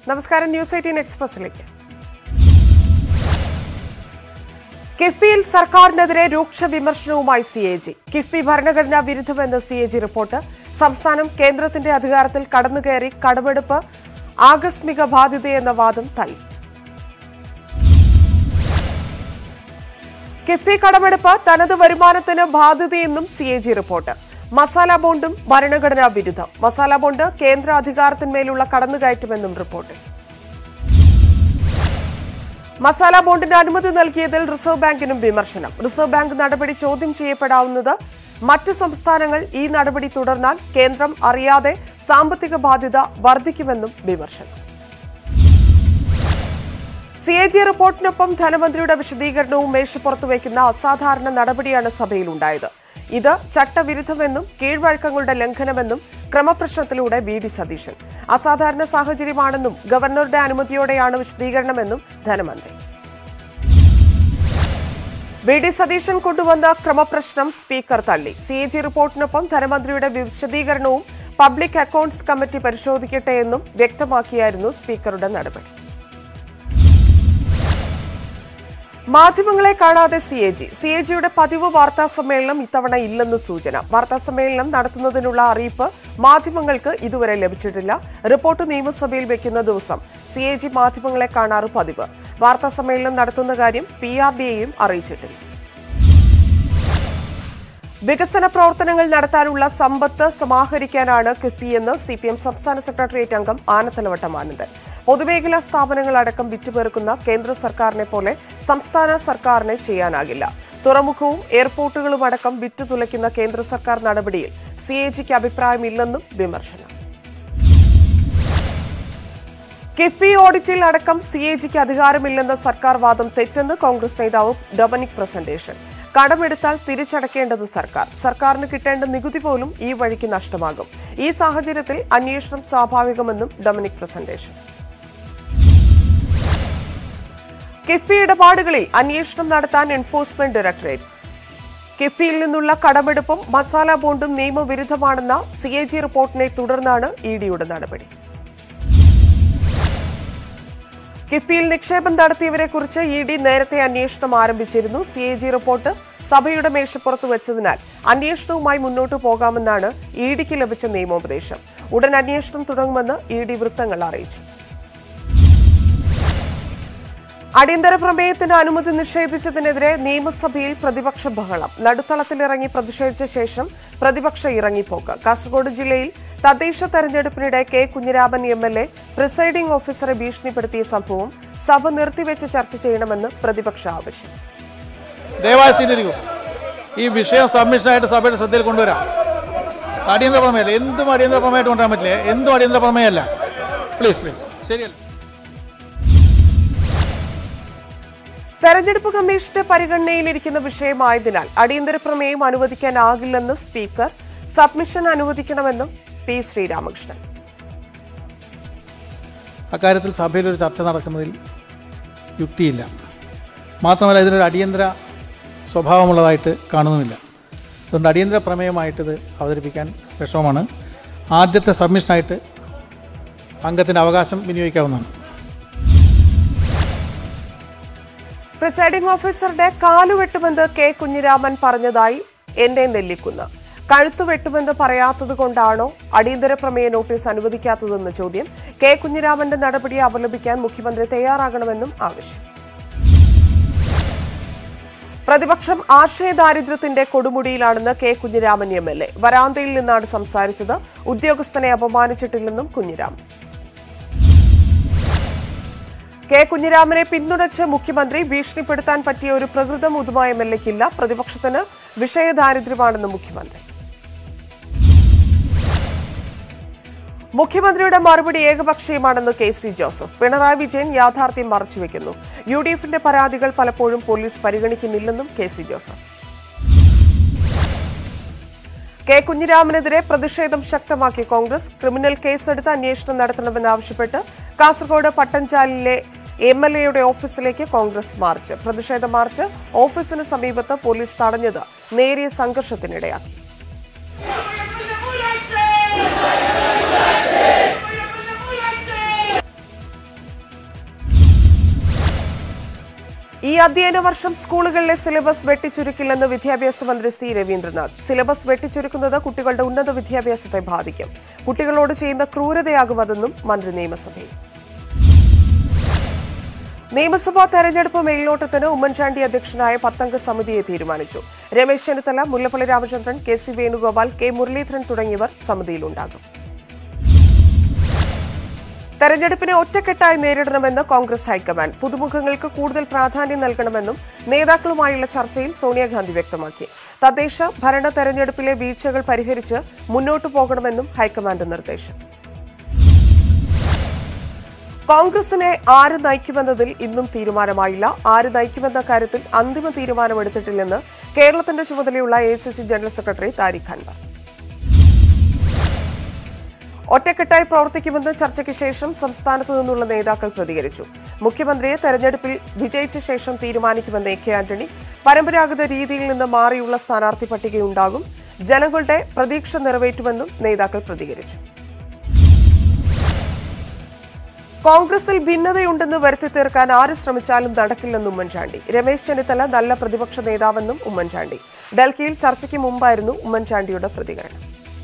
നമസ്കാരം news eighteen എക്സ്പ്രസിലേക്ക് കിഫ്ബിയിൽ സർക്കാരിനെതിരെ രൂക്ഷ വിമർശനവുമായി സി എ ജി കിഫ്ബി ഭരണഘടനാ വിരുദ്ധമെന്ന് സി എ ജി റിപ്പോർട്ട് സംസ്ഥാനം കേന്ദ്രത്തിന്റെ അധികാരത്തിൽ കടന്നുകയറി കടമെടുപ്പ് ആകസ്മിക ബാധ്യതയെന്ന വാദം തള്ളി കിഫ്ബി കടമെടുപ്പ് തനത് വരുമാനത്തിന് ബാധ്യതയെന്നും C A G report masala ബോണ്ടും ഭരണഘടനാ വിരുദ്ധം മസാല ബോണ്ട് കേന്ദ്ര അധികാരത്തിന്മേലുള്ള കടന്നുകയറ്റമെന്നും റിപ്പോർട്ടിൽ മസാല ബോണ്ടിന് അനുമതി നൽകിയതിൽ റിസർവ് ബാങ്കിനും വിമർശനം റിസർവ് ബാങ്ക് നടപടി ചോദ്യം ചെയ്യപ്പെടാവുന്നത് മറ്റ് സംസ്ഥാനങ്ങൾ ഈ നടപടി തുടർന്നാൽ കേന്ദ്രം അറിയാതെ സാമ്പത്തിക ബാധ്യത വർദ്ധിക്കുമെന്നും വിമർശനം സി എ ജി റിപ്പോർട്ടിനൊപ്പം ധനമന്ത്രിയുടെ വിശദീകരണവും മേശപ്പുറത്ത് വയ്ക്കുന്ന അസാധാരണ നടപടിയാണ് സഭയിലുണ്ടായത് ഇത് ചട്ടവിരുദ്ധമെന്നും കീഴ്വഴക്കങ്ങളുടെ ലംഘനമെന്നും ക്രമപ്രശ്നത്തിലൂടെ വി ഡി സതീശൻ അസാധാരണ സാഹചര്യമാണെന്നും ഗവർണറുടെ അനുമതിയോടെയാണ് വിശദീകരണമെന്നും ധനമന്ത്രി വി ഡി സതീശൻ കൊണ്ടുവന്ന ക്രമപ്രശ്നം സ്പീക്കർ തള്ളി സി എ ജി റിപ്പോർട്ടിനൊപ്പം ധനമന്ത്രിയുടെ വിശദീകരണവും പബ്ലിക് അക്കൌണ്ട്സ് കമ്മിറ്റി പരിശോധിക്കട്ടെ എന്നും വ്യക്തമാക്കിയായിരുന്നു സ്പീക്കറുടെ നടപടി മാധ്യമങ്ങളെ കാണാതെ C A G C A ജിയുടെ പതിവ് വാർത്താ സമ്മേളനം ഇത്തവണ ഇല്ലെന്ന് സൂചന വാർത്താ സമ്മേളനം നടത്തുന്നതിനുള്ള അറിയിപ്പ് മാധ്യമങ്ങൾക്ക് ഇതുവരെ ലഭിച്ചിട്ടില്ല റിപ്പോർട്ട് നിയമസഭയിൽ വെക്കുന്ന ദിവസം സി എ ജി മാധ്യമങ്ങളെ കാണാറ് പതിവ് വാർത്താ സമ്മേളനം നടത്തുന്ന കാര്യം പി ആർ ഡിയെയും അറിയിച്ചിട്ടില്ല വികസന പ്രവർത്തനങ്ങൾ നടത്താനുള്ള സമ്പത്ത് സമാഹരിക്കാനാണ് കിഫ്ബിയെന്ന് സി പി എം സംസ്ഥാന സെക്രട്ടേറിയറ്റ് അംഗം ആനത്തലവട്ടം ആനന്ദൻ പൊതുമേഖലാ സ്ഥാപനങ്ങളടക്കം വിറ്റുപേർക്കുന്ന കേന്ദ്ര സർക്കാരിനെ പോലെ സംസ്ഥാന സർക്കാരിന് ചെയ്യാനാകില്ല തുറമുഖവും എയർപോർട്ടുകളും അടക്കം വിറ്റുതുലയ്ക്കുന്ന കേന്ദ്ര സർക്കാർ നടപടിയിൽ സി എ ജിക്ക് അഭിപ്രായമില്ലെന്നും വിമർശനം കിഫ്ബി ഓഡിറ്റിൽ അടക്കം സി എ ജിക്ക് അധികാരമില്ലെന്ന സർക്കാർ വാദം തെറ്റെന്ന് കോൺഗ്രസ് നേതാവ് ഡൊമനിക് പ്രസന്റേഷൻ കടമെടുത്താൽ തിരിച്ചടക്കേണ്ടത് സർക്കാർ സർക്കാരിന് കിട്ടേണ്ട നികുതി പോലും ഈ വഴിക്ക് നഷ്ടമാകും ഈ സാഹചര്യത്തിൽ അന്വേഷണം സ്വാഭാവികമെന്നും ഡൊമനിക് പ്രസന്റേഷൻ കിഫ്ബി ഇടപാടുകളിൽ അന്വേഷണം നടത്താൻ എൻഫോഴ്സ്മെന്റ് ഡയറക്ടറേറ്റ് കിഫ്ബിയിൽ നിന്നുള്ള കടമെടുപ്പും മസാല ബോണ്ടും നിയമവിരുദ്ധമാണെന്ന സി എ ജി റിപ്പോർട്ടിനെ തുടർന്നാണ് ഇ ഡിയുടെ നടപടി കിഫ്ബിയിൽ നിക്ഷേപം നടത്തിയവരെക്കുറിച്ച് ഇ ഡി നേരത്തെ അന്വേഷണം ആരംഭിച്ചിരുന്നു സി എ ജി റിപ്പോർട്ട് സഭയുടെ മേശപ്പുറത്ത് വെച്ചതിനാൽ അന്വേഷണവുമായി മുന്നോട്ടു പോകാമെന്നാണ് ഇ ഡിക്ക് ലഭിച്ച നിയമോപദേശം ഉടൻ അന്വേഷണം തുടങ്ങുമെന്ന് ഇ ഡി വൃത്തങ്ങൾ അറിയിച്ചു അടിയന്തര പ്രമേയത്തിന് അനുമതി നിഷേധിച്ചതിനെതിരെ നിയമസഭയിൽ പ്രതിപക്ഷ ബഹളം നടുത്തളത്തിലിറങ്ങി പ്രതിഷേധിച്ച ശേഷം പ്രതിപക്ഷ ഇറങ്ങിപ്പോക്ക് കാസർഗോഡ് ജില്ലയിൽ തദ്ദേശ തെരഞ്ഞെടുപ്പിനിടെ K Kunhiraman M L A presiding ഓഫീസറെ ഭീഷണിപ്പെടുത്തിയ സംഭവം സഭ നിർത്തിവെച്ച് ചർച്ച ചെയ്യണമെന്ന് പ്രതിപക്ഷ ആവശ്യം ദയവായി സ്വീകരിക്കൂ ഈ വിഷയം സബ്മിഷനായിട്ട് സഭയുടെ ശ്രദ്ധയിൽ കൊണ്ടുവരാം അടിയന്തര പ്രമേയമല്ല എന്തും അടിയന്തര പ്രമേയമായിട്ട് കൊണ്ടുവരാൻ പറ്റില്ല എന്തും അടിയന്തര പ്രമേയമല്ല പ്ലീസ് പ്ലീസ് ശരിയല്ല തെരഞ്ഞെടുപ്പ് കമ്മീഷന്റെ പരിഗണനയിലിരിക്കുന്ന വിഷയമായതിനാൽ അടിയന്തര പ്രമേയം അനുവദിക്കാനാകില്ലെന്ന് സ്പീക്കർ സബ്മിഷൻ അനുവദിക്കണമെന്നും പി ശ്രീരാമകൃഷ്ണൻ അക്കാര്യത്തിൽ സഭയിൽ ഒരു ചർച്ച നടക്കുന്നതിൽ യുക്തിയില്ല മാത്രമല്ല ഇതിനൊരു അടിയന്തര സ്വഭാവമുള്ളതായിട്ട് കാണുന്നുമില്ല അതുകൊണ്ട് അടിയന്തര പ്രമേയമായിട്ടിത് അവതരിപ്പിക്കാൻ വിഷമമാണ് ആദ്യത്തെ സബ്മിഷനായിട്ട് അംഗത്തിൻ്റെ അവകാശം വിനിയോഗിക്കാവുന്നതാണ് പ്രിസൈഡിംഗ് ഓഫീസറുടെ കാലുവെട്ടുമെന്ന് കെ കുഞ്ഞിരാമൻ പറഞ്ഞതായി എന്റെ നെല്ലിക്കുന്ന് കഴുത്തു വെട്ടുമെന്ന് പറയാത്തത് കൊണ്ടാണോ അടിയന്തര പ്രമേയ നോട്ടീസ് അനുവദിക്കാത്തതെന്ന് ചോദ്യം കെ കുഞ്ഞിരാമന്റെ നടപടിയെ അപലപിക്കാൻ മുഖ്യമന്ത്രി തയ്യാറാകണമെന്നും ആവശ്യം പ്രതിപക്ഷം ആശയ ദാരിദ്ര്യത്തിന്റെ കൊടുമുടിയിലാണെന്ന് K Kunhiraman M L A വരാന്തയിൽ നിന്നാണ് സംസാരിച്ചത് ഉദ്യോഗസ്ഥനെ അപമാനിച്ചിട്ടില്ലെന്നും കുഞ്ഞിരാമൻ കെ കുഞ്ഞിരാമനെ പിന്തുണച്ച് മുഖ്യമന്ത്രി ഭീഷണിപ്പെടുത്താൻ പറ്റിയ ഒരു പ്രകൃതം ഉദുമ എം എൽ എക്കില്ല പ്രതിപക്ഷത്തിന് വിഷയദാരിദ്ര്യമാണെന്ന് മുഖ്യമന്ത്രി മുഖ്യമന്ത്രിയുടെ മറുപടി ഏകപക്ഷീയമാണെന്ന് കെ സി ജോസഫ് പിണറായി വിജയൻ യാഥാർത്ഥ്യം മറച്ചുവെക്കുന്നു യു ഡി എഫിന്റെ പരാതികൾ പലപ്പോഴും പോലീസ് പരിഗണിക്കുന്നില്ലെന്നും കെ സി ജോസഫ് കെ കുഞ്ഞിരാമനെതിരെ പ്രതിഷേധം ശക്തമാക്കി കോൺഗ്രസ് ക്രിമിനൽ കേസെടുത്ത് അന്വേഷണം നടത്തണമെന്നാവശ്യപ്പെട്ട് കാസർഗോഡ് പട്ടൻചാലിലെ എം എൽ എയുടെ ഓഫീസിലേക്ക് കോൺഗ്രസ് മാർച്ച് പ്രതിഷേധ മാർച്ച് ഓഫീസിന് സമീപത്ത് പോലീസ് തടഞ്ഞത് നേരിയ സംഘർഷത്തിനിടയാക്കി ഈ അധ്യയന വർഷം സ്കൂളുകളിലെ സിലബസ് വെട്ടിച്ചുരുക്കില്ലെന്ന് വിദ്യാഭ്യാസ മന്ത്രി സി രവീന്ദ്രനാഥ് സിലബസ് വെട്ടിച്ചുരുക്കുന്നത് കുട്ടികളുടെ ഉന്നത വിദ്യാഭ്യാസത്തെ ബാധിക്കും കുട്ടികളോട് ചെയ്യുന്ന ക്രൂരതയാകും അതെന്നും മന്ത്രി നിയമസഭയിൽ നിയമസഭാ തെരഞ്ഞെടുപ്പ് മേൽനോട്ടത്തിന് ഉമ്മൻചാണ്ടി അധ്യക്ഷനായ പത്തംഗ സമിതിയെ തീരുമാനിച്ചു Ramesh Chennithala Mullappally Ramachandran K C Venugopal K Muraleedharan തുടങ്ങിയവർ സമിതിയിലുണ്ടാകും തെരഞ്ഞെടുപ്പിനെ ഒറ്റക്കെട്ടായി നേരിടണമെന്ന് കോൺഗ്രസ് ഹൈക്കമാൻഡ് പുതുമുഖങ്ങൾക്ക് കൂടുതൽ പ്രാധാന്യം നൽകണമെന്നും നേതാക്കളുമായുള്ള ചർച്ചയിൽ സോണിയാഗാന്ധി വ്യക്തമാക്കി തദ്ദേശ ഭരണ തെരഞ്ഞെടുപ്പിലെ വീഴ്ചകൾ പരിഹരിച്ച് മുന്നോട്ടു പോകണമെന്നും ഹൈക്കമാൻഡ് നിർദ്ദേശം കോൺഗ്രസിനെ ആര് നയിക്കുമെന്നതിൽ ഇന്നും തീരുമാനമായില്ല ആര് നയിക്കുമെന്ന കാര്യത്തിൽ അന്തിമ തീരുമാനമെടുത്തിട്ടില്ലെന്ന് കേരളത്തിന്റെ ചുമതലയുള്ള A general secretary Tariq Anwar ഒറ്റക്കെട്ടായി പ്രവർത്തിക്കുമെന്ന് ചർച്ചയ്ക്ക് ശേഷം സംസ്ഥാനത്തു നിന്നുള്ള നേതാക്കൾ പ്രതികരിച്ചു മുഖ്യമന്ത്രിയെ തെരഞ്ഞെടുപ്പിൽ വിജയിച്ച ശേഷം തീരുമാനിക്കുമെന്ന് എ കെ ആന്റണി പരമ്പരാഗത രീതിയിൽ നിന്ന് മാറിയുള്ള സ്ഥാനാർത്ഥി പട്ടികയുണ്ടാകും ജനങ്ങളുടെ പ്രതീക്ഷ നിറവേറ്റുമെന്നും നേതാക്കൾ പ്രതികരിച്ചു കോൺഗ്രസിൽ ഭിന്നതയുണ്ടെന്ന് വരുത്തി തീർക്കാൻ ആര് ശ്രമിച്ചാലും നടക്കില്ലെന്ന് ഉമ്മൻചാണ്ടി രമേശ് ചെന്നിത്തല നല്ല പ്രതിപക്ഷ നേതാവെന്നും ഉമ്മൻചാണ്ടി ഡൽഹിയിൽ ചർച്ചയ്ക്ക് മുമ്പായിരുന്നു ഉമ്മൻചാണ്ടിയുടെ പ്രതികരണം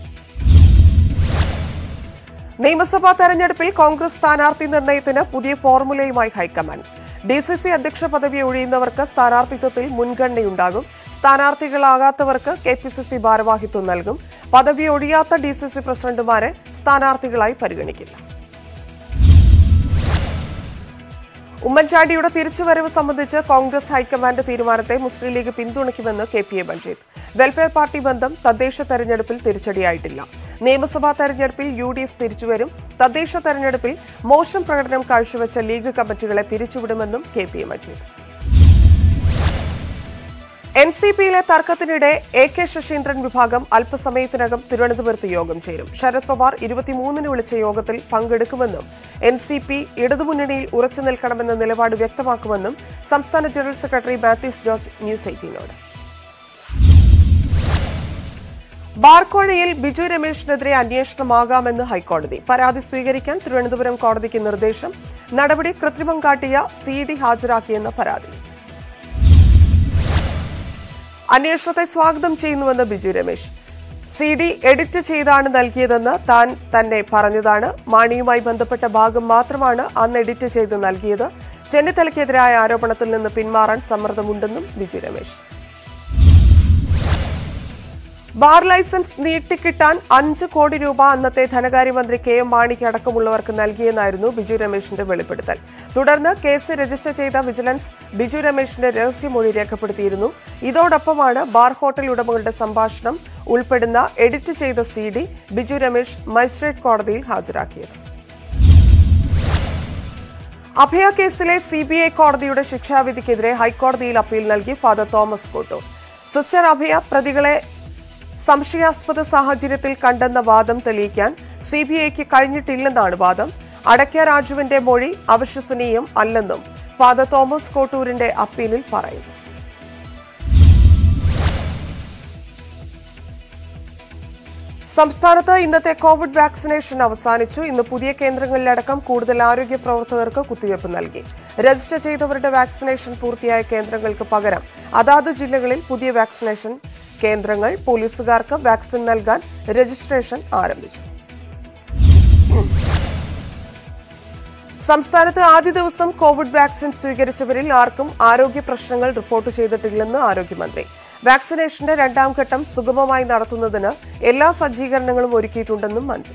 നിയമസഭാ തെരഞ്ഞെടുപ്പിൽ കോൺഗ്രസ് സ്ഥാനാർത്ഥി നിർണയത്തിന് പുതിയ ഫോർമുലയുമായി ഹൈക്കമാൻഡ് ഡി സി സി അധ്യക്ഷ പദവി ഒഴിയുന്നവർക്ക് സ്ഥാനാർത്ഥിത്വത്തിൽ മുൻഗണനയുണ്ടാകും സ്ഥാനാർത്ഥികളാകാത്തവർക്ക് കെ പി സി സി ഭാരവാഹിത്വം നൽകും പദവി ഒഴിയാത്ത ഡി സി സി പ്രസിഡന്റുമാരെ സ്ഥാനാർത്ഥികളായി പരിഗണിക്കില്ല ഉമ്മൻചാണ്ടിയുടെ തിരിച്ചുവരവ് സംബന്ധിച്ച് കോൺഗ്രസ് ഹൈക്കമാൻഡ് തീരുമാനത്തെ മുസ്ലിം ലീഗ് പിന്തുണയ്ക്കുമെന്ന് K P A Majeed welfare party ബന്ധം തദ്ദേശ തെരഞ്ഞെടുപ്പിൽ തിരിച്ചടിയായിട്ടില്ല നിയമസഭാ തെരഞ്ഞെടുപ്പിൽ യു ഡി എഫ് തിരിച്ചുവരും തദ്ദേശ തെരഞ്ഞെടുപ്പിൽ മോശം പ്രകടനം കാഴ്ചവെച്ച ലീഗ് കമ്മിറ്റികളെ പിരിച്ചുവിടുമെന്നും K P A Majeed N C പിയിലെ തർക്കത്തിനിടെ എ കെ ശശീന്ദ്രൻ വിഭാഗം അല്പസമയത്തിനകം തിരുവനന്തപുരത്ത് യോഗം ചേരും ശരത് പവാർ ഇരുപത്തിമൂന്നിന് വിളിച്ച യോഗത്തിൽ പങ്കെടുക്കുമെന്നും എൻ സി പി ഇടതുമുന്നണിയിൽ ഉറച്ചു നിൽക്കണമെന്ന നിലപാട് വ്യക്തമാക്കുമെന്നും സംസ്ഥാന general secretary Mathews George news എയ്റ്റീനോട് ബാർക്കോഴയിൽ ബിജു രമേശിനെതിരെ അന്വേഷണമാകാമെന്ന് ഹൈക്കോടതി പരാതി സ്വീകരിക്കാൻ തിരുവനന്തപുരം കോടതിക്ക് നിർദ്ദേശം നടപടി കൃത്രിമം കാട്ടിയ സി ഡി ഹാജരാക്കിയെന്ന പരാതി അന്വേഷണത്തെ സ്വാഗതം ചെയ്യുന്നുവെന്ന് Biju Ramesh C D edit ചെയ്താണ് നൽകിയതെന്ന് താൻ തന്നെ പറഞ്ഞതാണ് മാണിയുമായി ബന്ധപ്പെട്ട ഭാഗം മാത്രമാണ് അന്ന് എഡിറ്റ് ചെയ്ത് നൽകിയത് ചെന്നിത്തലയ്ക്കെതിരായ ആരോപണത്തിൽ നിന്ന് പിന്മാറാൻ സമ്മർദ്ദമുണ്ടെന്നും ബിജു രമേശ് ബാർ ലൈസൻസ് നീട്ടിക്കിട്ടാൻ അഞ്ച് കോടി രൂപ അന്നത്തെ ധനകാര്യമന്ത്രി കെ എം മാണിക്ക് അടക്കമുള്ളവർക്ക് നൽകിയെന്നായിരുന്നു ബിജു രമേശിന്റെ വെളിപ്പെടുത്തൽ തുടർന്ന് കേസ് രജിസ്റ്റർ ചെയ്ത വിജിലൻസ് ബിജു രമേശിന്റെ രഹസ്യമൊഴി രേഖപ്പെടുത്തിയിരുന്നു ഇതോടൊപ്പമാണ് ബാർ ഹോട്ടൽ ഉടമകളുടെ സംഭാഷണം ഉൾപ്പെടുന്ന എഡിറ്റ് ചെയ്ത C D Biju Ramesh magistrate കോടതിയിൽ ഹാജരാക്കിയത് അഭയ കേസിലെ സി ബി ഐ കോടതിയുടെ ശിക്ഷാവിധിക്കെതിരെ ഹൈക്കോടതിയിൽ അപ്പീൽ നൽകി father Thomas Kottoor sister Abhaya പ്രതികളെ സംശയാസ്പദ സാഹചര്യത്തിൽ കണ്ടെന്ന വാദം തെളിയിക്കാൻ സി ബി ഐക്ക് കഴിഞ്ഞിട്ടില്ലെന്നാണ് വാദം അടയ്ക്ക രാജുവിന്റെ മൊഴി അവിശ്വസനീയം അല്ലെന്നും ഫാദർ തോമസ് കോട്ടൂരിന്റെ അപ്പീലിൽ പറയുന്നു സംസ്ഥാനത്ത് ഇന്നത്തെ കോവിഡ് വാക്സിനേഷൻ അവസാനിച്ചു ഇന്ന് പുതിയ കേന്ദ്രങ്ങളിലടക്കം കൂടുതൽ ആരോഗ്യ പ്രവർത്തകർക്ക് കുത്തിവയ്പ് നൽകി രജിസ്റ്റർ ചെയ്തവരുടെ വാക്സിനേഷൻ പൂർത്തിയായ കേന്ദ്രങ്ങൾക്ക് പകരം അതാത് ജില്ലകളിൽ പുതിയ വാക്സിനേഷൻ കേന്ദ്രങ്ങൾ പോലീസുകാർക്ക് വാക്സിൻ നൽകാൻ രജിസ്ട്രേഷൻ ആരംഭിച്ചു സംസ്ഥാനത്ത് ആദ്യ ദിവസം കോവിഡ് വാക്സിൻ സ്വീകരിച്ചവരിൽ ആർക്കും ആരോഗ്യ പ്രശ്നങ്ങൾ റിപ്പോർട്ട് ചെയ്തിട്ടില്ലെന്ന് ആരോഗ്യമന്ത്രി വാക്സിനേഷന്റെ രണ്ടാം ഘട്ടം സുഗമമായി നടത്തുന്നതിന് എല്ലാ സജ്ജീകരണങ്ങളും ഒരുക്കിയിട്ടുണ്ടെന്നും മന്ത്രി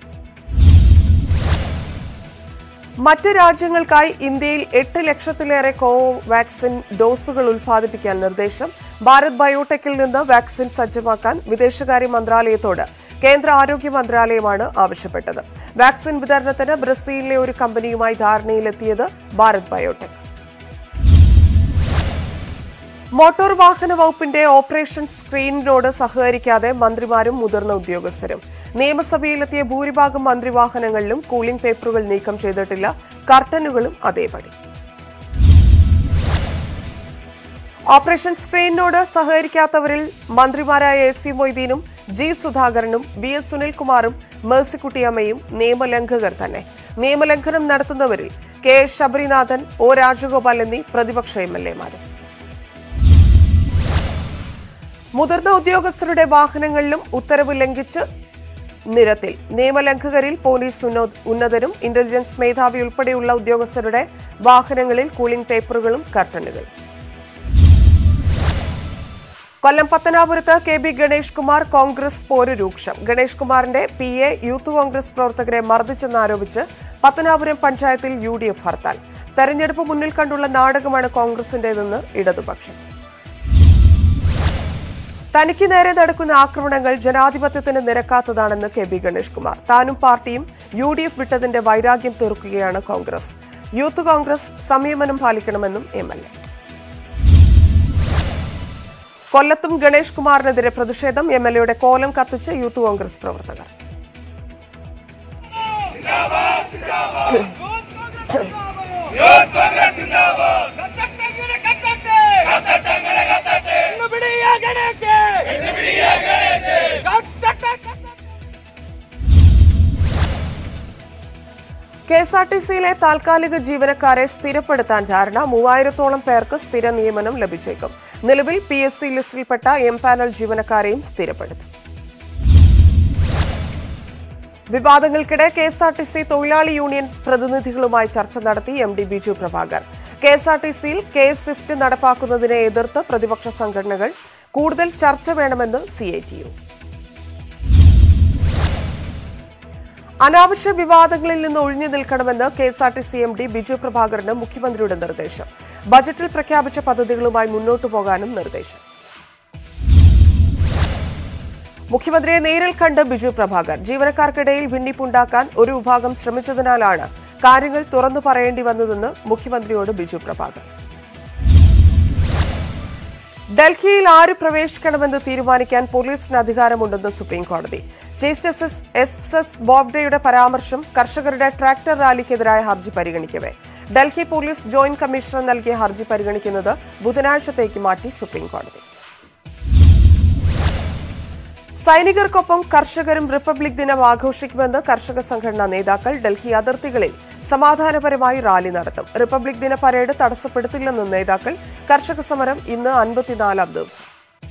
മറ്റ് രാജ്യങ്ങൾക്കായി ഇന്ത്യയിൽ എട്ട് ലക്ഷത്തിലേറെ കോവാക്സിൻ ഡോസുകൾ ഉൽപ്പാദിപ്പിക്കാൻ നിർദ്ദേശം ഭാരത് ബയോടെക്കിൽ നിന്ന് വാക്സിൻ സജ്ജമാക്കാൻ വിദേശകാര്യ മന്ത്രാലയത്തോട് കേന്ദ്ര ആരോഗ്യ മന്ത്രാലയമാണ് ആവശ്യപ്പെട്ടത് വാക്സിൻ വിതരണത്തിന് ബ്രസീലിലെ ഒരു കമ്പനിയുമായി ധാരണയിലെത്തിയത് ഭാരത് ബയോടെക് മോട്ടോർ വാഹന വകുപ്പിന്റെ ഓപ്പറേഷൻ സ്ക്രീനിനോട് സഹകരിക്കാതെ മന്ത്രിമാരും മുതിർന്ന ഉദ്യോഗസ്ഥരും നിയമസഭയിലെത്തിയ ഭൂരിഭാഗം മന്ത്രിവാഹനങ്ങളിലും കൂളിംഗ് പേപ്പറുകൾ നീക്കം ചെയ്തിട്ടില്ല കർട്ടനുകളും അതേപടി ഓപ്പറേഷൻ സ്ക്രീനിനോട് സഹകരിക്കാത്തവരിൽ മന്ത്രിമാരായ എ സി മൊയ്തീനും ജി സുധാകരനും ബി എസ് സുനിൽകുമാറും മേഴ്സിക്കുട്ടിയമ്മയും നിയമലംഘകർ തന്നെ നിയമലംഘനം നടത്തുന്നവരിൽ K S Sabarinathan O Rajagopal എന്നീ പ്രതിപക്ഷ എം എൽ എമാരും മുതിർന്ന ഉദ്യോഗസ്ഥരുടെ വാഹനങ്ങളിലും ഉത്തരവ് ലംഘിച്ച് നിരത്തിൽ നിയമലംഘകരിൽ പോലീസ് ഉന്നോ- ഉന്നതരും ഇന്റലിജൻസ് മേധാവി ഉൾപ്പെടെയുള്ള ഉദ്യോഗസ്ഥരുടെ വാഹനങ്ങളിൽ കൂളിംഗ് പേപ്പറുകളും കർട്ടനുകളും കൊല്ലം പത്തനാപുരത്ത് കെ ബി ഗണേഷ് കുമാർ കോൺഗ്രസ് പോര് രൂക്ഷം ഗണേഷ് കുമാറിന്റെ പി എ യൂത്ത് കോൺഗ്രസ് പ്രവർത്തകരെ മർദ്ദിച്ചെന്നാരോപിച്ച് പത്തനാപുരം പഞ്ചായത്തിൽ യു ഡി എഫ് ഹർത്താൽ തെരഞ്ഞെടുപ്പ് മുന്നിൽ കണ്ടുള്ള നാടകമാണ് കോൺഗ്രസിന്റേതെന്ന് ഇടതുപക്ഷം തനിക്ക് നേരെ നടക്കുന്ന ആക്രമണങ്ങൾ ജനാധിപത്യത്തിന് നിരക്കാത്തതാണെന്ന് കെ ബി ഗണേഷ് കുമാർ താനും പാർട്ടിയും യു ഡി എഫ് വിട്ടതിന്റെ വൈരാഗ്യം തീർക്കുകയാണ് കോൺഗ്രസ് യൂത്ത് കോൺഗ്രസ് സംയമനം പാലിക്കണമെന്നും എം എൽ എ കൊല്ലത്തും ഗണേഷ് കുമാറിനെതിരെ പ്രതിഷേധം എം എൽ എയുടെ കോലം കത്തിച്ച് യൂത്ത് കോൺഗ്രസ് പ്രവർത്തകർ കത്തട്ടെങ്കില് കത്തട്ടെ. ഇന്ന് പിടിയാ ഗണേശ്. കത്തട്ടെ, കത്തട്ടെ. കെ എസ് ആർ ടി സിയിലെ താൽക്കാലിക ജീവനക്കാരെ സ്ഥിരപ്പെടുത്താൻ ധാരണ മൂവായിരത്തോളം പേർക്ക് സ്ഥിര നിയമനം ലഭിച്ചേക്കും നിലവിൽ പി എസ് സി ലിസ്റ്റിൽപ്പെട്ട എം പാനൽ ജീവനക്കാരെയും സ്ഥിരപ്പെടുത്തും വിവാദങ്ങൾക്കിടെ K S R T C തൊഴിലാളി യൂണിയൻ പ്രതിനിധികളുമായി ചർച്ച നടത്തി M D Biju Prabhakar K S R T സിയിൽ കെ സ്വിഫ്റ്റ് നടപ്പാക്കുന്നതിനെ എതിർത്ത് പ്രതിപക്ഷ സംഘടനകൾ കൂടുതൽ ചർച്ച വേണമെന്ന് സി ഐ ടി യു അനാവശ്യ വിവാദങ്ങളിൽ നിന്ന് ഒഴിഞ്ഞു നിൽക്കണമെന്ന് K S R T C M D Biju പ്രഭാകറിന് മുഖ്യമന്ത്രിയുടെ നിർദ്ദേശം ബജറ്റിൽ പ്രഖ്യാപിച്ച പദ്ധതികളുമായി മുന്നോട്ടു പോകാനും നിർദ്ദേശം മുഖ്യമന്ത്രിയെ നേരിൽ കണ്ട് ബിജു പ്രഭാകർ ജീവനക്കാർക്കിടയിൽ ഭിന്നിപ്പുണ്ടാക്കാൻ ഒരു വിഭാഗം ശ്രമിച്ചതിനാലാണ് കാര്യങ്ങൾ തുറന്നു പറയേണ്ടി വന്നതെന്ന് മുഖ്യമന്ത്രിയോട് ബിജു പ്രഭാകർ ഡൽഹിയിൽ ആര് പ്രവേശിക്കണമെന്ന് തീരുമാനിക്കാൻ പോലീസിന് അധികാരമുണ്ടെന്ന് സുപ്രീം കോടതി ചീഫ് ജസ്റ്റിസ് എസ് എസ് ബോബ്ഡെയുടെ പരാമർശം കർഷകരുടെ ട്രാക്ടർ റാലിക്കെതിരായ ഹർജി പരിഗണിക്കവേ ഡൽഹി പോലീസ് ജോയിന്റ് കമ്മീഷണർ നൽകിയ ഹർജി പരിഗണിക്കുന്നത് ബുധനാഴ്ചത്തേക്ക് മാറ്റി സുപ്രീം കോടതി സൈനികർക്കൊപ്പം കർഷകരും റിപ്പബ്ലിക് ദിനം ആഘോഷിക്കുമെന്ന് കർഷക സംഘടനാ നേതാക്കൾ ഡൽഹി അതിർത്തികളിൽ സമാധാനപരമായി റാലി നടത്തും റിപ്പബ്ലിക് ദിന പരേഡ് തടസ്സപ്പെടുത്തില്ലെന്നും നേതാക്കൾ കർഷക സമരം ഇന്ന് അൻപത്തിനാലാം ദിവസം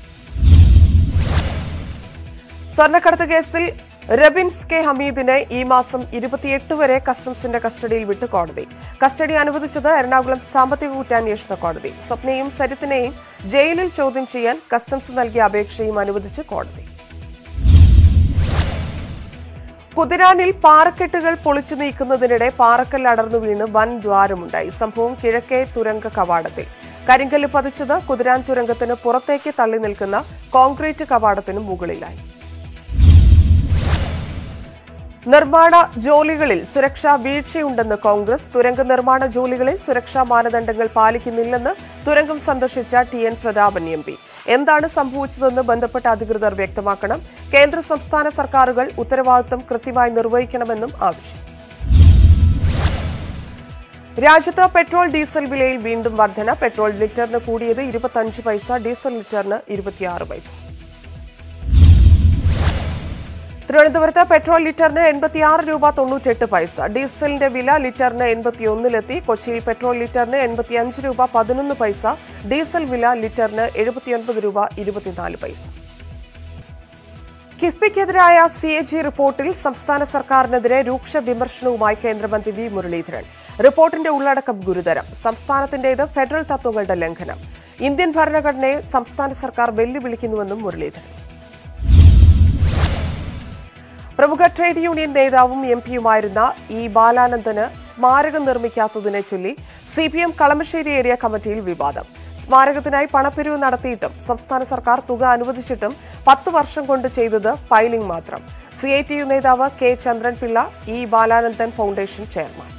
സ്വർണ്ണക്കടത്ത് കേസിൽ റബിൻസ് കെ ഹമീദിനെ ഈ മാസം ഇരുപത്തിയെട്ട് വരെ കസ്റ്റംസിന്റെ കസ്റ്റഡിയിൽ വിട്ട് കോടതി കസ്റ്റഡി അനുവദിച്ചത് എറണാകുളം സാമ്പത്തിക കുറ്റാന്വേഷണ കോടതി സ്വപ്നയും സരിത്തിനെയും ജയിലിൽ ചോദ്യം ചെയ്യാൻ കസ്റ്റംസ് നൽകിയ അപേക്ഷയും അനുവദിച്ച് കോടതി കുതിരാനിൽ പാറക്കെട്ടുകൾ പൊളിച്ചു നീക്കുന്നതിനിടെ പാറക്കല്ല് അടർന്നു വീണ് വൻ ദ്വാരമുണ്ടായി സംഭവം കിഴക്കേ തുരങ്ക കവാടത്തിൽ കരിങ്കല്ല് പതിച്ചത് കുതിരാൻ തുരങ്കത്തിന് പുറത്തേക്ക് തള്ളി നിൽക്കുന്ന കോൺക്രീറ്റ് കവാടത്തിന് മുകളിലായി നിർമ്മാണ ജോലികളിൽ സുരക്ഷാ വീഴ്ചയുണ്ടെന്ന് കോൺഗ്രസ് തുരങ്ക നിർമ്മാണ ജോലികളിൽ സുരക്ഷാ മാനദണ്ഡങ്ങൾ പാലിക്കുന്നില്ലെന്ന് തുരങ്കം സന്ദർശിച്ച T N Prathapan M P എന്താണ് സംഭവിച്ചതെന്ന് ബന്ധപ്പെട്ട അധികൃതർ വ്യക്തമാക്കണം കേന്ദ്ര സംസ്ഥാന സർക്കാരുകൾ ഉത്തരവാദിത്തം കൃത്യമായി നിർവഹിക്കണമെന്നും ആവശ്യം രാജ്യത്ത് പെട്രോൾ ഡീസൽ വിലയിൽ വീണ്ടും വർധന പെട്രോൾ ലിറ്ററിന് കൂടിയത് ഇരുപത്തഞ്ച് പൈസ ഡീസൽ ലിറ്ററിന് ഇരുപത്തിയാറ് പൈസ തിരുവനന്തപുരത്ത് പെട്രോൾ ലിറ്ററിന് എൺപത്തിയാറ് രൂപ തൊണ്ണൂറ്റെട്ട് പൈസ ഡീസലിന്റെ വില ലിറ്ററിന് എൺപത്തിയൊന്നിലെത്തി കൊച്ചിയിൽ പെട്രോൾ ലിറ്ററിന് എൺപത്തിയഞ്ച് രൂപ പതിനൊന്ന് പൈസ ഡീസൽ വില ലിറ്ററിന് എഴുപത്തിയൊൻപത് രൂപ ഇരുപത്തിനാല് പൈസ കിഫ്ബിക്കെതിരായ സി എ ജി റിപ്പോർട്ടിൽ സംസ്ഥാന സർക്കാരിനെതിരെ രൂക്ഷ വിമർശനവുമായി കേന്ദ്രമന്ത്രി വി മുരളീധരൻ റിപ്പോർട്ടിന്റെ ഉള്ളടക്കം ഗുരുതരം സംസ്ഥാനത്തിന്റേത് ഫെഡറൽ തത്വങ്ങളുടെ ലംഘനം ഇന്ത്യൻ ഭരണഘടനയെ സംസ്ഥാന സർക്കാർ വെല്ലുവിളിക്കുന്നുവെന്നും മുരളീധരൻ പ്രമുഖ ട്രേഡ് യൂണിയൻ നേതാവും എം പിയുമായിരുന്ന ഇ ബാലാനന്ദന് സ്മാരകം നിർമ്മിക്കാത്തതിനെ ചൊല്ലി C P M Kalamassery area കമ്മിറ്റിയിൽ വിവാദം സ്മാരകത്തിനായി പണപ്പിരിവ് നടത്തിയിട്ടും സംസ്ഥാന സർക്കാർ തുക അനുവദിച്ചിട്ടും പത്ത് വർഷം കൊണ്ട് ചെയ്തത് ഫയലിംഗ് മാത്രം സി ഐ ടി യു നേതാവ് K Chandranpillai E Balanandan foundation chairman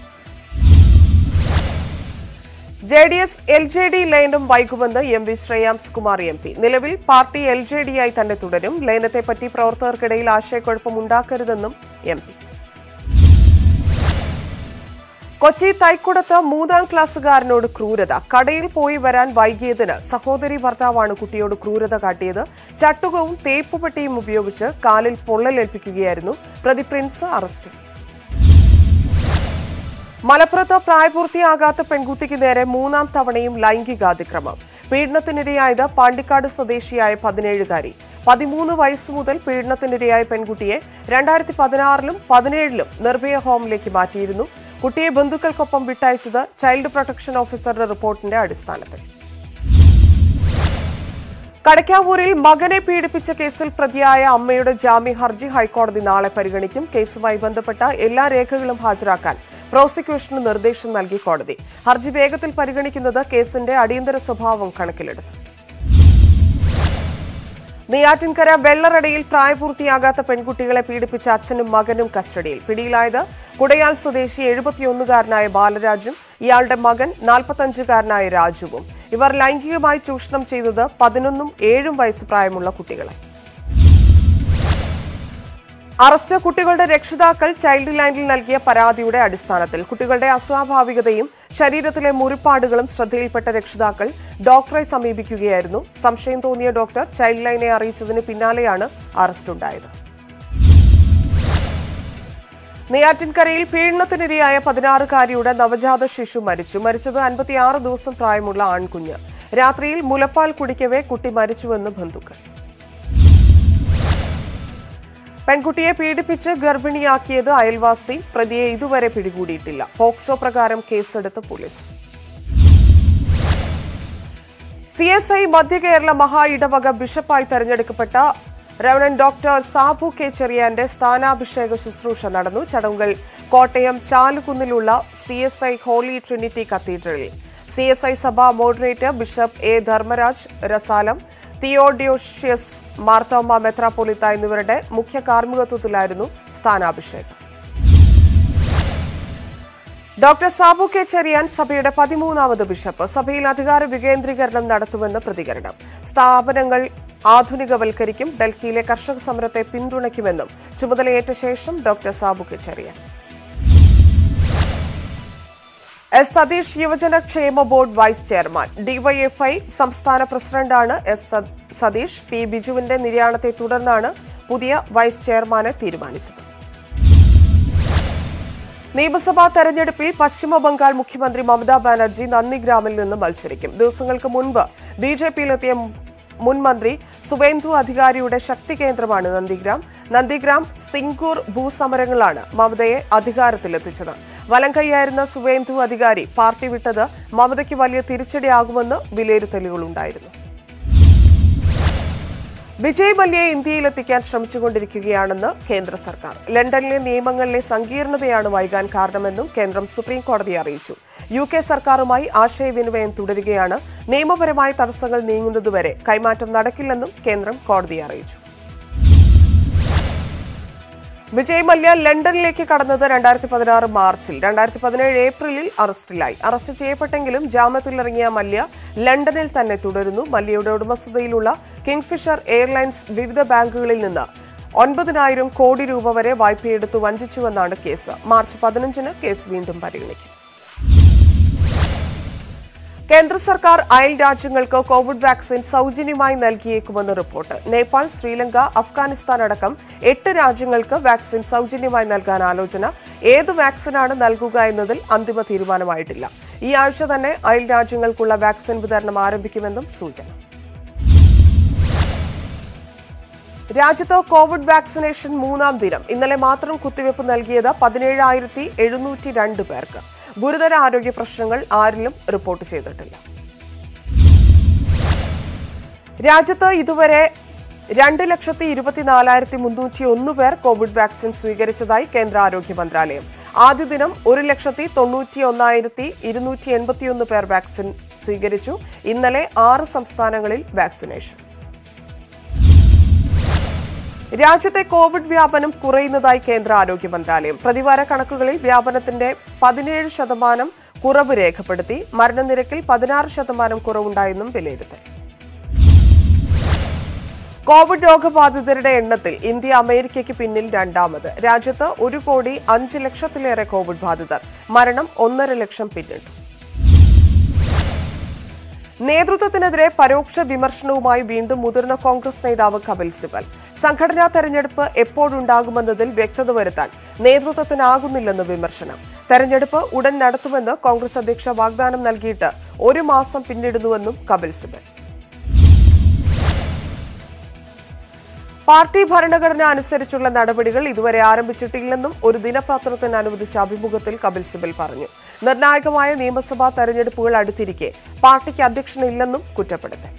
J D S L J D ലയനം വൈകുമെന്ന് M V Shreyams Kumar M P നിലവിൽ പാർട്ടി എൽ ജെ ഡിയായി തന്നെ തുടരും ലയനത്തെപ്പറ്റി പ്രവർത്തകർക്കിടയിൽ ആശയക്കുഴപ്പം ഉണ്ടാക്കരുതെന്നും എം പി കൊച്ചി തൈക്കുടത്ത് മൂന്നാം ക്ലാസ്സുകാരനോട് ക്രൂരത കടയിൽ പോയി വരാൻ വൈകിയതിന് സഹോദരി ഭർത്താവാണ് കുട്ടിയോട് ക്രൂരത കാട്ടിയത് ചട്ടുകവും തേപ്പുപെട്ടിയും ഉപയോഗിച്ച് കാലിൽ പൊള്ളലേൽപ്പിക്കുകയായിരുന്നു പ്രതി പ്രിൻസ് അറസ്റ്റിൽ മലപ്പുറത്ത് പ്രായപൂർത്തിയാകാത്ത പെൺകുട്ടിക്ക് നേരെ മൂന്നാം തവണയും ലൈംഗികാതിക്രമം പീഡനത്തിനിരയായത് പാണ്ടിക്കാട് സ്വദേശിയായ പതിനേഴുകാരി പതിമൂന്ന് വയസ്സ് മുതൽ പീഡനത്തിനിരയായ പെൺകുട്ടിയെ രണ്ടായിരത്തി പതിനാറിലും പതിനേഴിലും നിർഭയ ഹോമിലേക്ക് മാറ്റിയിരുന്നു കുട്ടിയെ ബന്ധുക്കൾക്കൊപ്പം വിട്ടയച്ചത് ചൈൽഡ് പ്രൊട്ടക്ഷൻ ഓഫീസറുടെ റിപ്പോർട്ടിന്റെ അടിസ്ഥാനത്തിൽ കടക്കാവൂരിൽ മകനെ പീഡിപ്പിച്ച കേസിൽ പ്രതിയായ അമ്മയുടെ ജാമ്യ ഹർജി ഹൈക്കോടതി നാളെ പരിഗണിക്കും കേസുമായി ബന്ധപ്പെട്ട എല്ലാ രേഖകളും ഹാജരാക്കാൻ പ്രോസിക്യൂഷന് നിർദ്ദേശം നൽകി കോടതി ഹർജി വേഗത്തിൽ പരിഗണിക്കുന്നത് കേസിന്റെ അടിയന്തര സ്വഭാവം കണക്കിലെടുത്തു നെയ്യാറ്റിൻകര വെള്ളറടയിൽ പ്രായപൂർത്തിയാകാത്ത പെൺകുട്ടികളെ പീഡിപ്പിച്ച അച്ഛനും മകനും കസ്റ്റഡിയിൽ പിടിയിലായത് കുടയാൽ സ്വദേശി എഴുപത്തിയൊന്നുകാരനായ ബാലരാജും ഇയാളുടെ മകൻ നാൽപ്പത്തഞ്ചുകാരനായ രാജുവും ഇവർ ലൈംഗികമായി ചൂഷണം ചെയ്തത് പതിനൊന്നും ഏഴും വയസ്സ് പ്രായമുള്ള കുട്ടികളെ അറസ്റ്റ് കുട്ടികളുടെ രക്ഷിതാക്കൾ ചൈൽഡ് ലൈനിൽ നൽകിയ പരാതിയുടെ അടിസ്ഥാനത്തിൽ കുട്ടികളുടെ അസ്വാഭാവികതയും ശരീരത്തിലെ മുറിപ്പാടുകളും ശ്രദ്ധയിൽപ്പെട്ട രക്ഷിതാക്കൾ ഡോക്ടറെ സമീപിക്കുകയായിരുന്നു സംശയം തോന്നിയ ഡോക്ടർ ചൈൽഡ് ലൈനെ അറിയിച്ചതിന് പിന്നാലെയാണ് അറസ്റ്റുണ്ടായത് നെയ്യാറ്റിൻകരയിൽ പീഡനത്തിനിരയായ പതിനാറുകാരിയുടെ നവജാത ശിശു മരിച്ചു മരിച്ചത് അൻപത്തിയാറ് ദിവസം പ്രായമുള്ള ആൺകുഞ്ഞ് രാത്രിയിൽ മുലപ്പാൽ കുടിക്കവേ കുട്ടി മരിച്ചുവെന്ന് ബന്ധുക്കൾ പെൺകുട്ടിയെ പീഡിപ്പിച്ച് ഗർഭിണിയാക്കിയത് അയൽവാസി പ്രതിയെ ഇതുവരെ പിടികൂടിയിട്ടില്ല പോക്സോ പ്രകാരം കേസെടുത്ത് പോലീസ് സി എസ് ഐ മധ്യ കേരള മഹാ ഇടവക ബിഷപ്പായി തെരഞ്ഞെടുക്കപ്പെട്ട റവണൻ ഡോക്ടർ സാബു കെ ചെറിയാന്റെ സ്ഥാനാഭിഷേക ശുശ്രൂഷ നടന്നു ചടങ്ങുകൾ കോട്ടയം ചാലുകുന്നിലുള്ള C S I holy trinity കത്തീഡ്രലിൽ സി എസ് ഐ സഭ moderator bishop A Dharmaraj Rasalam Theodosius Marthoma മെത്രാപ്പൊലിത്ത എന്നിവരുടെ മുഖ്യ കാർമ്മികത്വത്തിലായിരുന്നു സ്ഥാനാഭിഷേകം ഡോക്ടർ സാബു കെ ചെറിയാൻ സഭയുടെ പതിമൂന്നാമത് ബിഷപ്പ് സഭയിൽ അധികാര വികേന്ദ്രീകരണം നടത്തുമെന്ന് പ്രതികരണം സ്ഥാപനങ്ങൾ ആധുനികവൽക്കരിക്കും ഡൽഹിയിലെ കർഷക സമരത്തെ പിന്തുണയ്ക്കുമെന്നും ചുമതലയേറ്റ ശേഷം doctor Sabu K Cherian S Satheesh യുവജന ക്ഷേമ ബോർഡ് വൈസ് ചെയർമാൻ ഡിവൈഎഫ്ഐ സംസ്ഥാന പ്രസിഡന്റാണ് എസ് സ- സതീഷ് പി ബിജുവിന്റെ നിര്യാണത്തെ തുടർന്നാണ് പുതിയ വൈസ് ചെയർമാനെ തീരുമാനിച്ചത് നിയമസഭാ തെരഞ്ഞെടുപ്പിൽ പശ്ചിമ ബംഗാൾ മുഖ്യമന്ത്രി മമതാ ബാനർജി നന്ദിഗ്രാമിൽ നിന്ന് മത്സരിക്കും ദിവസങ്ങൾക്ക് മുൻപ് ബി ജെ പിയിലെത്തിയ മുൻ മന്ത്രി സുവേന്ദു അധികാരിയുടെ ശക്തി കേന്ദ്രമാണ് നന്ദിഗ്രാം നന്ദിഗ്രാം സിംഗൂർ ഭൂസമരങ്ങളാണ് മമതയെ അധികാരത്തിലെത്തിച്ചത് വലംകൈയായിരുന്ന സുവേന്ദു അധികാരി പാർട്ടി വിട്ടത് മമതയ്ക്ക് വലിയ തിരിച്ചടിയാകുമെന്ന് വിലയിരുത്തലുകളുണ്ടായിരുന്നു വിജയ് മല്യയെ ഇന്ത്യയിലെത്തിക്കാൻ ശ്രമിച്ചുകൊണ്ടിരിക്കുകയാണെന്ന് കേന്ദ്ര സർക്കാർ ലണ്ടനിലെ നിയമങ്ങളിലെ സങ്കീർണതയാണ് വൈകാൻ കാരണമെന്നും കേന്ദ്രം സുപ്രീം കോടതിയെ അറിയിച്ചു യു കെ സർക്കാരുമായി ആശയവിനിമയം തുടരുകയാണ് നിയമപരമായ തടസ്സങ്ങൾ നീങ്ങുന്നതുവരെ കൈമാറ്റം നടക്കില്ലെന്നും കേന്ദ്രം കോടതിയെ അറിയിച്ചു വിജയ് മല്യ ലണ്ടനിലേക്ക് കടന്നത് രണ്ടായിരത്തി പതിനാറ് മാർച്ചിൽ രണ്ടായിരത്തി പതിനേഴ് ഏപ്രിലിൽ അറസ്റ്റിലായി അറസ്റ്റ് ചെയ്യപ്പെട്ടെങ്കിലും ജാമ്യത്തിലിറങ്ങിയ മല്യ ലണ്ടനിൽ തന്നെ തുടരുന്നു മല്യയുടെ ഉടമസ്ഥതയിലുള്ള കിങ്ഫിഷർ എയർലൈൻസ് വിവിധ ബാങ്കുകളിൽ നിന്ന് ഒൻപതിനായിരം കോടി രൂപ വരെ വായ്പയെടുത്ത് വഞ്ചിച്ചുവെന്നാണ് കേസ് മാർച്ച് പതിനഞ്ചിന് കേസ് വീണ്ടും പരിഗണിക്കും കേന്ദ്ര സർക്കാർ അയൽ രാജ്യങ്ങൾക്ക് കോവിഡ് വാക്സിൻ സൗജന്യമായി നൽകിയേക്കുമെന്ന് റിപ്പോർട്ട് നേപ്പാൾ ശ്രീലങ്ക അഫ്ഗാനിസ്ഥാൻ അടക്കം എട്ട് രാജ്യങ്ങൾക്ക് വാക്സിൻ സൗജന്യമായി നൽകാൻ ആലോചന ഏത് വാക്സിനാണ് നൽകുക എന്നതിൽ അന്തിമ തീരുമാനമായിട്ടില്ല ഈ ആഴ്ച തന്നെ അയൽ രാജ്യങ്ങൾക്കുള്ള വാക്സിൻ വിതരണം ആരംഭിക്കുമെന്നും സൂചന രാജ്യത്ത് കോവിഡ് വാക്സിനേഷൻ മൂന്നാം ദിനം ഇന്നലെ മാത്രം കുത്തിവയ്പ് നൽകിയത് പതിനേഴായിരത്തി എഴുന്നൂറ്റി രണ്ട് പേർക്ക് ഗുരുതര ആരോഗ്യ പ്രശ്നങ്ങൾ ആരിലും റിപ്പോർട്ട് ചെയ്തിട്ടില്ല രാജ്യത്ത് ഇതുവരെ രണ്ട് ലക്ഷത്തി ഇരുപത്തിനാലായിരത്തി മുന്നൂറ്റി ഒന്ന് പേർ കോവിഡ് വാക്സിൻ സ്വീകരിച്ചതായി കേന്ദ്ര ആരോഗ്യ മന്ത്രാലയം ആദ്യ ദിനം ഒരു ലക്ഷത്തി തൊണ്ണൂറ്റി ഒന്നായിരത്തി ഇരുന്നൂറ്റി എൺപത്തിയൊന്ന് പേർ വാക്സിൻ സ്വീകരിച്ചു ഇന്നലെ ആറ് സംസ്ഥാനങ്ങളിൽ വാക്സിനേഷൻ രാജ്യത്തെ കോവിഡ് വ്യാപനം കുറയുന്നതായി കേന്ദ്ര ആരോഗ്യ മന്ത്രാലയം പ്രതിവാര കണക്കുകളിൽ വ്യാപനത്തിന്റെ പതിനേഴ് ശതമാനം കുറവ് രേഖപ്പെടുത്തി മരണനിരക്കിൽ പതിനാറ് ശതമാനം കുറവുണ്ടായെന്നും വിലയിരുത്തൽ കോവിഡ് രോഗബാധിതരുടെ എണ്ണത്തിൽ ഇന്ത്യ അമേരിക്കയ്ക്ക് പിന്നിൽ രണ്ടാമത് രാജ്യത്ത് ഒരു കോടി അഞ്ച് ലക്ഷത്തിലേറെ കോവിഡ് ബാധിതർ മരണം ഒന്നര ലക്ഷം പിന്നിട്ടു നേതൃത്വത്തിനെതിരെ പരോക്ഷ വിമർശനവുമായി വീണ്ടും മുതിർന്ന കോൺഗ്രസ് നേതാവ് കപിൽ സിബൽ സംഘടനാ തെരഞ്ഞെടുപ്പ് എപ്പോഴുണ്ടാകുമെന്നതിൽ വ്യക്തത വരുത്താൻ നേതൃത്വത്തിനാകുന്നില്ലെന്ന് വിമർശനം തെരഞ്ഞെടുപ്പ് ഉടൻ നടത്തുമെന്ന് കോൺഗ്രസ് അധ്യക്ഷ വാഗ്ദാനം നൽകിയിട്ട് ഒരു മാസം പിന്നിടുന്നുവെന്നും കപിൽ സിബൽ പാർട്ടി ഭരണഘടന അനുസരിച്ചുള്ള നടപടികൾ ഇതുവരെ ആരംഭിച്ചിട്ടില്ലെന്നും ഒരു ദിനപത്രത്തിന് അനുവദിച്ച അഭിമുഖത്തിൽ കപിൽ സിബൽ പറഞ്ഞു നിർണായകമായ നിയമസഭാ തെരഞ്ഞെടുപ്പുകൾ അടുത്തിരിക്കെ പാർട്ടിക്ക് അധ്യക്ഷനില്ലെന്നും കുറ്റപ്പെടുത്തി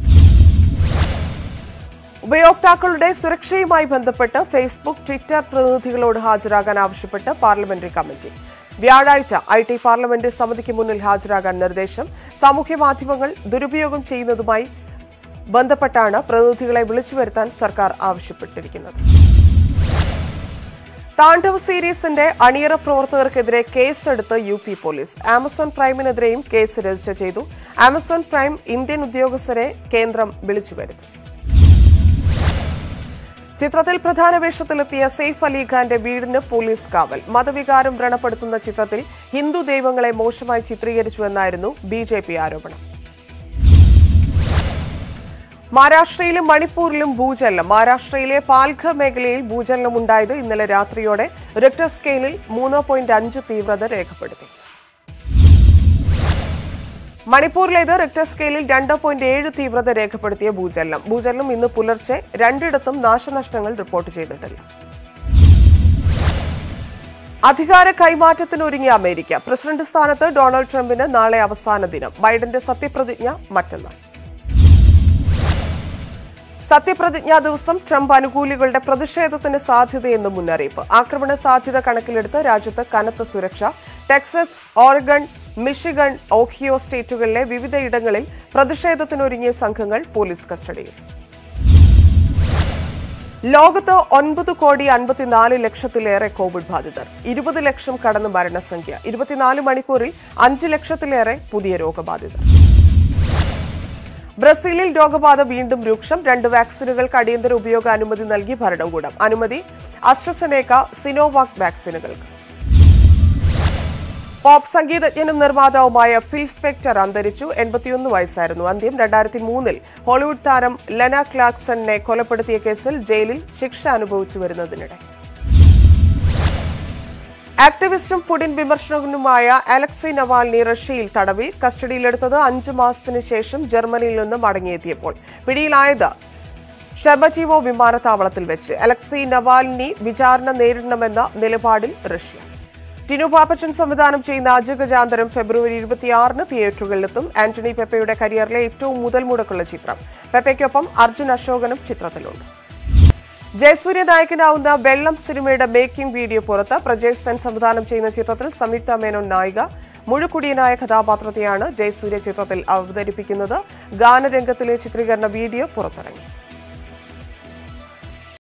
ഉപയോക്താക്കളുടെ സുരക്ഷയുമായി ബന്ധപ്പെട്ട് ഫേസ്ബുക്ക് ട്വിറ്റർ പ്രതിനിധികളോട് ഹാജരാകാൻ ആവശ്യപ്പെട്ട് പാർലമെന്ററി കമ്മിറ്റി വ്യാഴാഴ്ച ഐ ടി പാർലമെന്ററി സമിതിക്ക് മുന്നിൽ ഹാജരാകാൻ നിർദ്ദേശം സാമൂഹ്യ മാധ്യമങ്ങൾ ദുരുപയോഗം ചെയ്യുന്നതുമായി ബന്ധപ്പെട്ടാണ് പ്രതിനിധികളെ വിളിച്ചു വരുത്താൻ സർക്കാർ ആവശ്യപ്പെട്ടിരിക്കുന്നത് താണ്ഡവ് സീരീസിന്റെ അണിയറ പ്രവർത്തകർക്കെതിരെ കേസെടുത്ത് യു പി പോലീസ് ആമസോൺ പ്രൈമിനെതിരെയും കേസ് രജിസ്റ്റർ ചെയ്തു ആമസോൺ പ്രൈം ഇന്ത്യൻ ഉദ്യോഗസ്ഥരെ കേന്ദ്രം വിളിച്ചു വരുത്തി ചിത്രത്തിൽ പ്രധാന വേഷത്തിലെത്തിയ സെയ്ഫ് അലി ഖാന്റെ വീടിന് പോലീസ് കാവൽ മതവികാരം വ്രണപ്പെടുത്തുന്ന ചിത്രത്തിൽ ഹിന്ദു ദൈവങ്ങളെ മോശമായി ചിത്രീകരിച്ചുവെന്നായിരുന്നു ബി ജെ പി ആരോപണം മഹാരാഷ്ട്രയിലും മണിപ്പൂരിലും ഭൂചലനം മഹാരാഷ്ട്രയിലെ പാൽഘർ മേഖലയിൽ ഭൂചലനം ഉണ്ടായത് ഇന്നലെ രാത്രിയോടെ റിക്ടർ സ്കെയിലിൽ മൂന്ന് പോയിന്റ് അഞ്ച് തീവ്രത രേഖപ്പെടുത്തി മണിപ്പൂരിലേത് റിക്ടർ സ്കെയിലിൽ രണ്ട് പോയിന്റ് ഏഴ് തീവ്രത രേഖപ്പെടുത്തിയ ഭൂചലനം ഭൂചലനം ഇന്ന് പുലർച്ചെ രണ്ടിടത്തും നാശനഷ്ടങ്ങൾ റിപ്പോർട്ട് ചെയ്തിട്ടില്ല അധികാര കൈമാറ്റത്തിനൊരുങ്ങിയ അമേരിക്ക പ്രസിഡന്റ് സ്ഥാനത്ത് ഡൊണാൾഡ് ട്രംപിന് നാളെ അവസാന ദിനം ബൈഡന്റെ സത്യപ്രതിജ്ഞ മറ്റന്നാൾ സത്യപ്രതിജ്ഞാ ദിവസം ട്രംപ് അനുകൂലികളുടെ പ്രതിഷേധത്തിന് സാധ്യതയെന്ന് മുന്നറിയിപ്പ് ആക്രമണ സാധ്യത കണക്കിലെടുത്ത് രാജ്യത്ത് കനത്ത സുരക്ഷ ടെക്സസ് ഓറഗൺ മിഷിഗൺ ഓഹിയോ സ്റ്റേറ്റുകളിലെ വിവിധയിടങ്ങളിൽ പ്രതിഷേധത്തിനൊരുങ്ങിയ സംഘങ്ങൾ പോലീസ് കസ്റ്റഡിയിൽ ലോകത്ത് ഒൻപത് കോടി അൻപത്തിനാല് ലക്ഷത്തിലേറെ കോവിഡ് ബാധിതർ ഇരുപത് ലക്ഷം കടന്ന് മരണസംഖ്യ ഇരുപത്തിനാല് മണിക്കൂറിൽ അഞ്ച് ലക്ഷത്തിലേറെ പുതിയ രോഗബാധിതർ ബ്രസീലിൽ രോഗബാധ വീണ്ടും രൂക്ഷം രണ്ട് വാക്സിനുകൾക്ക് അടിയന്തര ഉപയോഗ അനുമതി നൽകി ഭരണകൂടം അനുമതി അസ്ട്രസെനേക്ക സിനോവാക് വാക്സിനുകൾക്ക് പോപ്പ് സംഗീതജ്ഞനും നിർമ്മാതാവുമായ ഫിൽ സ്പെക്ടർ അന്തരിച്ചു എൺപത്തിയൊന്ന് വയസ്സായിരുന്നു അന്ത്യം രണ്ടായിരത്തി മൂന്നിൽ ഹോളിവുഡ് താരം ലെന ക്ലാക്സണിനെ കൊലപ്പെടുത്തിയ കേസിൽ ജയിലിൽ ശിക്ഷ അനുഭവിച്ചു വരുന്നതിനിടെ ആക്ടിവിസ്റ്റും പുടിൻ വിമർശകനുമായ അലക്സി നവാൽനി റഷ്യയിൽ തടവിൽ കസ്റ്റഡിയിലെടുത്തത് അഞ്ചു മാസത്തിന് ശേഷം ജർമ്മനിയിൽ നിന്ന് മടങ്ങിയെത്തിയപ്പോൾ പിടിയിലായത് ഷെർബറ്റീവോ വിമാനത്താവളത്തിൽ വെച്ച് അലക്സി നവാൽനി വിചാരണ നേരിടണമെന്ന നിലപാടിൽ റഷ്യ ടിനു പാപ്പച്ചൻ സംവിധാനം ചെയ്യുന്ന അജഗജാന്തരം ഫെബ്രുവരി ഇരുപത്തിയാറിന് തിയേറ്ററുകളിലെത്തും ആന്റണി പെപ്പയുടെ കരിയറിലെ ഏറ്റവും മുതൽ മുടക്കുള്ള ചിത്രം പെപ്പയ്ക്കൊപ്പം അർജുൻ അശോകനും ചിത്രത്തിലുണ്ട് ജയസൂര്യ നായകനാവുന്ന വെള്ളം സിനിമയുടെ മേക്കിംഗ് വീഡിയോ പുറത്ത് പ്രജേഷ് സെൻ സംവിധാനം ചെയ്യുന്ന ചിത്രത്തിൽ സംയുക്ത മേനോൻ നായിക മുഴുക്കുടിയനായ കഥാപാത്രത്തെയാണ് ജയസൂര്യ ചിത്രത്തിൽ അവതരിപ്പിക്കുന്നത് ഗാനരംഗത്തിലെ ചിത്രീകരണ വീഡിയോ പുറത്തിറങ്ങി